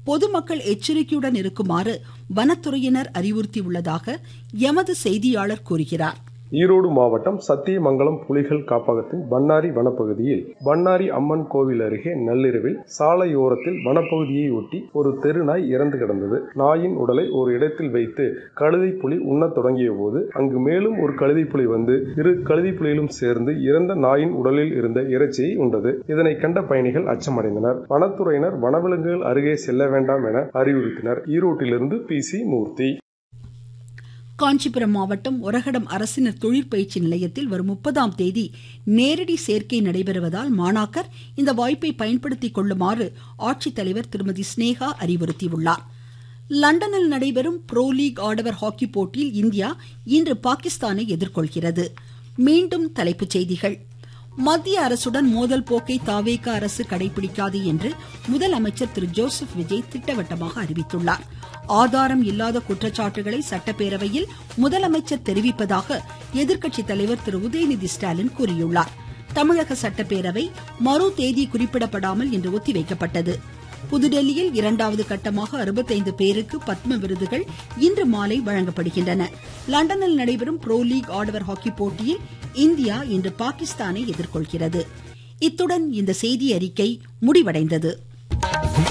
பொதுமக்கள் எச்சரிக்கையுடன் இருக்குமாறு வனத்துறையினர் அறிவுறுத்தியுள்ளதாக எமது செய்தியாளர் கூறுகிறார் ஈரோடு மாவட்டம் சத்தியமங்கலம் புலிகள் காப்பகத்தின் பன்னாரி வனப்பகுதியில் பன்னாரி அம்மன் கோவில் அருகே நள்ளிரவில் சாலையோரத்தில் வனப்பகுதியை ஒட்டி ஒரு தெருநாய் இறந்து கிடந்தது நாயின் உடலை ஒரு இடத்தில் வைத்து கழுதை புலி உண்ணத் தொடங்கிய போது அங்கு மேலும் ஒரு கழுதை புலி வந்து இரு கழுதை புலிகளும் சேர்ந்து இறந்த நாயின் உடலில் இருந்த இறைச்சியை உண்டது இதனை கண்ட பயணிகள் அச்சமடைந்தனர் வனத்துறையினர் வனவிலங்குகள் அருகே செல்ல வேண்டாம் என அறிவுறுத்தினர் ஈரோட்டிலிருந்து பி சி மூர்த்தி காஞ்சிபுரம் மாவட்டம் ஒரகடம் அரசினர் தொழிற்பயிற்சி நிலையத்தில் வரும் முப்பதாம் தேதி நேரடி சேர்க்கை நடைபெறுவதால் மாணாக்கர் இந்த வாய்ப்பை பயன்படுத்திக் கொள்ளுமாறு ஆட்சித்தலைவர் திருமதி ஸ்னேகா அறிவுறுத்தியுள்ளார் லண்டனில் நடைபெறும் புரோ லீக் ஆடவர் ஹாக்கி போட்டியில் இந்தியா இன்று பாகிஸ்தானை எதிர்கொள்கிறது மீண்டும் தலைப்புச் செய்திகள் மத்திய அரசுடன் மோதல் போக்கை தாவேக அரசு கடைபிடிக்காது என்று முதலமைச்சர் திரு ஜோசப் விஜய் திட்டவட்டமாக அறிவித்துள்ளார் ஆதாரம் இல்லாத குற்றச்சாட்டுகளை சட்டப்பேரவையில் முதலமைச்சர் தெரிவிப்பதாக எதிர்க்கட்சி தலைவர் திரு உதயநிதி ஸ்டாலின் கூறியுள்ளார் தமிழக சட்டப்பேரவை மறு தேதி குறிப்பிடப்படாமல் இன்று ஒத்திவைக்கப்பட்டது புதுடெல்லியில் இரண்டாவது கட்டமாக அறுபத்தைந்து பேருக்கு பத்ம விருதுகள் இன்று மாலை வழங்கப்படுகின்றன லண்டனில் நடைபெறும் புரோ லீக் ஆடவர் ஹாக்கி போட்டியில் இந்தியா இன்று பாகிஸ்தானை எதிர்கொள்கிறது இத்துடன் இந்த செய்தி அறிக்கை முடிவடைந்தது